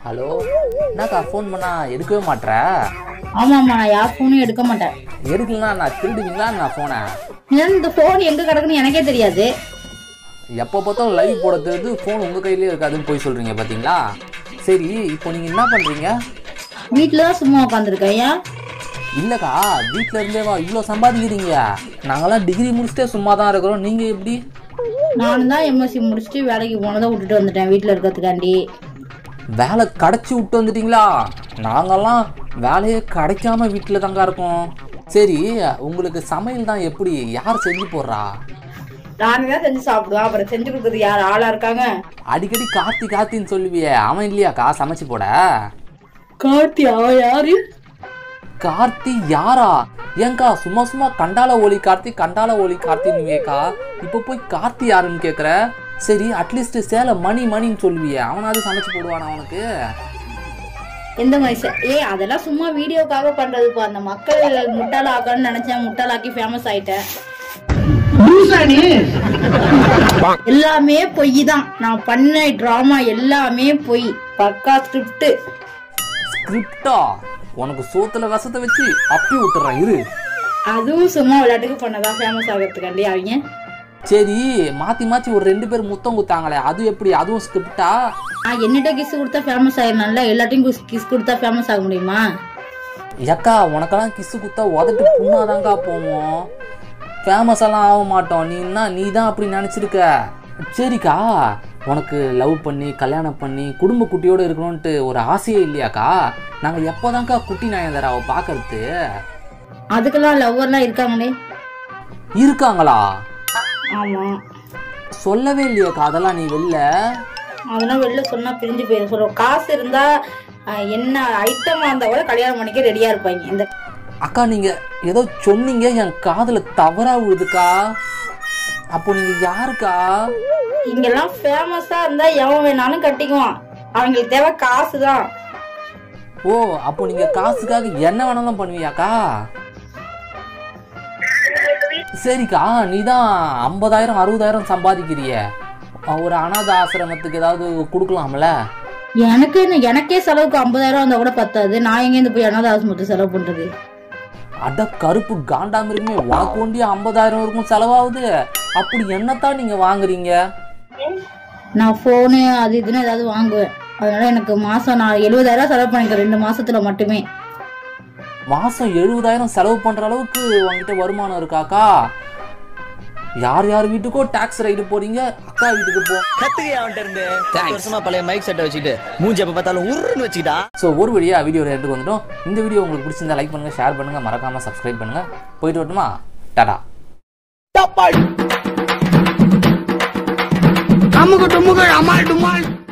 hello என்னக்கா phone பண்ணா எடுக்கவே மாட்ற ஆமாம்மா நான் யார் ஃபோனும் எடுக்க மாட்டேன் எடுக்கலனா நான் திருடுவீங்களா நான் ஃபோனை ஏன் இந்த ஃபோன் எங்க கிடக்குன்னு எனக்கே தெரியாது எப்போ பார்த்தாலும் லைவ் போட தெரியுது ஃபோன் உங்கள் கையிலே இருக்காதுன்னு போய் சொல்கிறீங்க பார்த்தீங்களா சரி இப்போ நீங்கள் என்ன பண்ணுறீங்க வீட்டில் தான் சும்மா உட்காந்துருக்கேன் ஏன் இல்லைக்கா வீட்டில் இருந்தேவா இவ்வளோ சம்பாதிக்கிறீங்க நாங்களாம் டிகிரி முடிச்சுட்டே சும்மா தான் இருக்கிறோம் நீங்கள் எப்படி நானும் தான் எம்எஸ்சி முடிச்சுட்டு வேலைக்கு போனதை விட்டுட்டு வந்துட்டேன் வீட்டில் இருக்கிறதுக்காண்டி வேலை கிடச்சி விட்டு வந்துட்டீங்களா நாங்கெல்லாம் வேலையே கிடைக்காம வீட்டில் தாங்க இருக்கோம் சரி உங்களுக்கு சமையல் தான் எப்படி யார் செஞ்சு போடுறா நானே தான் செஞ்சு சாப்பிடுவேன் அப்புறம் செஞ்சு கொடுக்குறது யார் ஆளா இருக்காங்க அடிக்கடி கார்த்தி கார்த்தின்னு சொல்லுவியே அவன் இல்லையாக்கா சமைச்சு போட கார்த்தி அவ யாரு கார்த்தி யாரா ஏங்கா சும்மா சும்மா கண்டால ஒலி கார்த்தி கண்டால ஒலி கார்த்தின்னுவேக்கா இப்போ போய் கார்த்தி யாருன்னு கேட்குற சரி அட்லீஸ்ட் சேலை மணி மணின்னு சொல்லுவியே அவனாவது சமைச்சு போடுவானா அவனுக்கு எந்த மனுஷன் ஏய் அதெல்லாம் சும்மா வீடியோக்காக பண்றதுப்பா அந்த மக்கள் முட்டாளாக்கணும்னு நினைச்சேன் முட்டாளாக்கி ஃபேமஸ் ஆயிட்டேன் எல்லாமே பொய் தான் நான் பண்ண டிராமா எல்லாமே பொய் பக்கா ஸ்கிரிப்ட் ஸ்கிரிப்டா உனக்கு சோத்துல விஷத்தை வச்சு அப்பி விட்டுறேன் இரு அதுவும் சும்மா விளையாட்டுக்கு பண்ணதான் ஃபேமஸ் ஆகிறதுக்காண்டி அவங்க சரி மாத்தி மாத்தி ஒரு ரெண்டு பேர் முத்தம் குத்தாங்களே அது எப்படி அதுவும் ஸ்கிரிப்டா நான் என்னிட்ட கிஸ் கொடுத்தா ஃபேமஸ் ஆயிடணும்ல எல்லாத்தையும் கிஸ் கொடுத்தா ஃபேமஸ் ஆக முடியுமா ஏக்கா உனக்கெல்லாம் கிசு குத்தா உதட்டு புண்ணாதாங்க்கா போவோம் ஃபேமஸ் எல்லாம் ஆக மாட்டோம் நீ என்ன நீ தான் அப்படி நினச்சிருக்க சரிக்கா உனக்கு லவ் பண்ணி கல்யாணம் பண்ணி குடும்ப குட்டியோடு இருக்கணும்ன்ட்டு ஒரு ஆசையே இல்லையாக்கா நாங்கள் எப்போதாங்க்கா குட்டி நயன்தாராவை பார்க்கறது அதுக்கெல்லாம் லவ்வர்லாம் இருக்காங்களே இருக்காங்களா ஆமா சொல்லவே இல்லையாக்கா அதெல்லாம் நீ வெளில அதெல்லாம் வெளில சொன்னா பிரிஞ்சு போயிடும் சொல்றோம் காசு இருந்தா ஆஹ், என்ன ஐட்டமா இருந்தா கூட கல்யாணம் பண்ணிக்க ரெடியா இருப்பாங்க இந்த அக்கா நீங்கள் ஏதோ சொன்னீங்க என் காதில் தவறாக விழுதுக்கா அப்போ நீங்கள் யாருக்கா இங்கெல்லாம் ஃபேமஸா இருந்தா எவன் வேணாலும் கட்டிக்குவான் அவங்களுக்கு தேவை காசு தான் ஓ அப்போ நீங்க காசுக்காக என்ன வேணாலும் பண்ணுவியாக்கா சரிக்கா நீ தான் ஐம்பதாயிரம் அறுபதாயிரம் சம்பாதிக்கிறிய ஒரு அனாத ஆசிரமத்துக்கு ஏதாவது கொடுக்கலாம்ல எனக்கு என்ன எனக்கே செலவுக்கு ஐம்பதாயிரம் இருந்தா கூட பத்தாது நான் எங்க இருந்து போய் அனாத ஆசிரமத்துக்கு செலவு பண்றது அட கருப்பு காண்டாமிருமே உனக்கு ஒண்டிய ஐம்பதாயிரம் இருக்கும் செலவாகுது அப்படி என்னத்தான் நீங்க வாங்குறீங்க நான் ஃபோனு அது இதுன்னு ஏதாவது வாங்குவேன் அதனால எனக்கு மாசம் நான் எழுபதாயிரம் செலவு பண்ணிக்கிறேன் ரெண்டு மாசத்துல மட்டுமே மாசம் எழுபதாயிரம் செலவு பண்ற அளவுக்கு உங்ககிட்ட வருமானம் இருக்காக்கா யார் யார் வீட்டுக்கோ டாக்ஸ் ரைடு போறீங்க அக்கா வீட்டுக்கு போ கத்துக்கையா அவன்கிட்ட இருந்து பத்து வருஷமா பழைய மைக் செட்டை வச்சுக்கிட்டு மூஞ்சி எப்ப பார்த்தாலும் உருன்னு வச்சுக்கிட்டா ஸோ ஒரு வழியா வீடியோ எடுத்துக்கு வந்துட்டோம் இந்த வீடியோ உங்களுக்கு பிடிச்சிருந்தா லைக் பண்ணுங்க ஷேர் பண்ணுங்க மறக்காம சப்ஸ்கிரைப் பண்ணுங்க போயிட்டு வரட்டுமா டாடா அமுக்கு டுமுகள் அமால் டுமால்